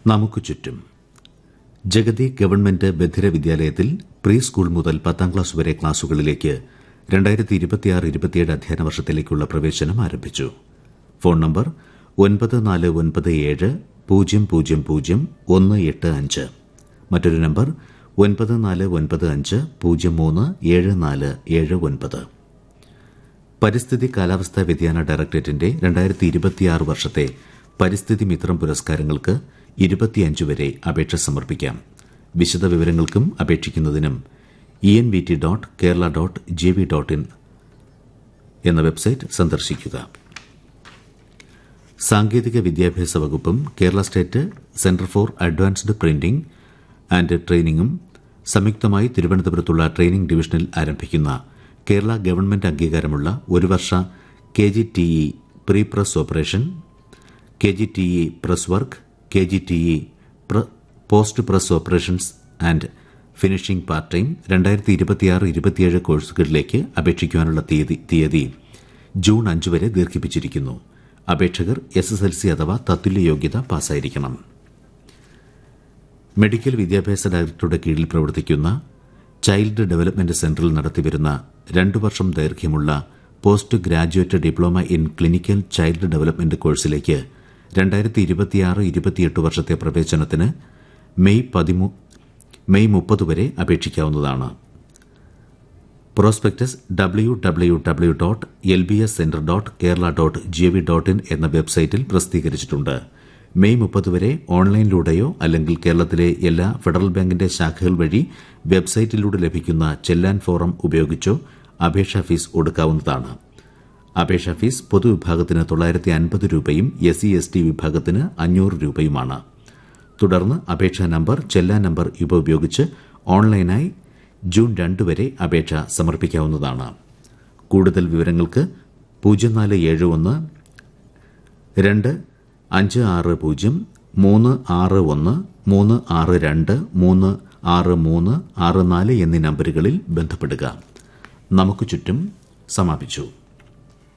നമുക്ക് ചുറ്റും ജഗതി ഗവൺമെന്റ് ബധിര വിദ്യാലയത്തിൽ പ്രീ സ്കൂൾ മുതൽ പത്താം ക്ലാസ് വരെ ക്ലാസുകളിലേക്ക് രണ്ടായിരത്തി ഇരുപത്തിയാറ് ഇരുപത്തിയേഴ് അധ്യയന വർഷത്തിലേക്കുള്ള പ്രവേശനം ആരംഭിച്ചു ഫോൺ നമ്പർ ഒൻപത് നാല് ഒൻപത് ഏഴ് പൂജ്യം പൂജ്യം പൂജ്യം ഒന്ന് എട്ട് അഞ്ച് മറ്റൊരു നമ്പർ ഒൻപത് നാല് ഒൻപത് അഞ്ച് പൂജ്യം മൂന്ന് ഏഴ് നാല് ഏഴ് ഒൻപത് പരിസ്ഥിതി കാലാവസ്ഥാ വ്യതിയാന ഡയറക്ടറേറ്റിന്റെ രണ്ടായിരത്തി ഇരുപത്തിയാറ് വർഷത്തെ പരിസ്ഥിതി മിത്രം പുരസ്കാരങ്ങൾക്ക് ഇരുപത്തിയഞ്ച് വരെ അപേക്ഷ സമർപ്പിക്കാം വിശദവിവരങ്ങൾക്കും അപേക്ഷിക്കുന്നതിനും E N V T dot Kerala dot G V dot in എന്ന വെബ്സൈറ്റ് സന്ദർശിക്കുക സാങ്കേതിക വിദ്യാഭ്യാസ വകുപ്പും Kerala state centre for advanced printing and ട്രെയിനിങ്ങും സംയുക്തമായി തിരുവനന്തപുരത്തുള്ള ട്രെയിനിംഗ് ഡിവിഷനിൽ ആരംഭിക്കുന്ന കേരള ഗവൺമെന്റ് അംഗീകാരമുള്ള ഒരു വർഷ K G T E pre press operation K G T E press work K G T E post press operations and finishing part time രണ്ടായിരത്തി ഇരുപത്തിയാറ് ഇരുപത്തിയേഴ് കോഴ്സുകളിലേക്ക് അപേക്ഷിക്കുവാനുള്ള തീയതി തീയതി ജൂൺ അഞ്ച് വരെ ദീർഘിപ്പിച്ചിരിക്കുന്നു അപേക്ഷകർ എസ് എസ് എൽ സി അഥവാ തത്തുല്യ യോഗ്യത പാസ്സായിരിക്കണം മെഡിക്കൽ വിദ്യാഭ്യാസ ഡയറക്ടറുടെ കീഴിൽ പ്രവർത്തിക്കുന്ന ചൈൽഡ് ഡെവലപ്മെന്റ് സെന്ററിൽ നടത്തിവരുന്ന രണ്ടു വർഷം ദൈർഘ്യമുള്ള post graduate diploma in clinical child development കോഴ്സിലേക്ക് രണ്ടായിരത്തി ഇരുപത്തിയാറ് ഇരുപത്തിയെട്ട് വർഷത്തെ പ്രവേശനത്തിന് മെയ് പതിമൂ മെയ് മുപ്പത് വരെ അപേക്ഷിക്കാവുന്നതാണ് prospectus W W W dot L B S centre dot Kerala dot G V dot in എന്ന വെബ്സൈറ്റിൽ പ്രസിദ്ധീകരിച്ചിട്ടുണ്ട് മെയ് മുപ്പത് വരെ ഓൺലൈനിലൂടെയോ അല്ലെങ്കിൽ കേരളത്തിലെ എല്ലാ ഫെഡറൽ ബാങ്കിന്റെ ശാഖകൾ വഴി വെബ്സൈറ്റിലൂടെ ലഭിക്കുന്ന ചെല്ലാൻ ഫോറം ഉപയോഗിച്ചോ അപേക്ഷാ ഫീസ് ഒടുക്കാവുന്നതാണ് അപേക്ഷാ ഫീസ് പൊതുവിഭാഗത്തിന് തൊള്ളായിരത്തി അൻപത് രൂപയും എസ് സി എസ് ടി വിഭാഗത്തിന് അഞ്ഞൂറ് രൂപയുമാണ് തുടർന്ന് അപേക്ഷാ നമ്പർ ചെല്ലാൻ നമ്പർ ഇവ ഉപയോഗിച്ച് ഓൺലൈനായി ജൂൺ രണ്ട് വരെ അപേക്ഷ സമർപ്പിക്കാവുന്നതാണ് കൂടുതൽ വിവരങ്ങൾക്ക് പൂജ്യം നാല് ഏഴ് ഒന്ന് രണ്ട് അഞ്ച് ആറ് പൂജ്യം മൂന്ന് ആറ് ഒന്ന് മൂന്ന് ആറ് രണ്ട് മൂന്ന് ആറ് മൂന്ന് ആറ് നാല് എന്നീ നമ്പറുകളിൽ ബന്ധപ്പെടുക നമുക്ക് ചുറ്റും സമാപിച്ചു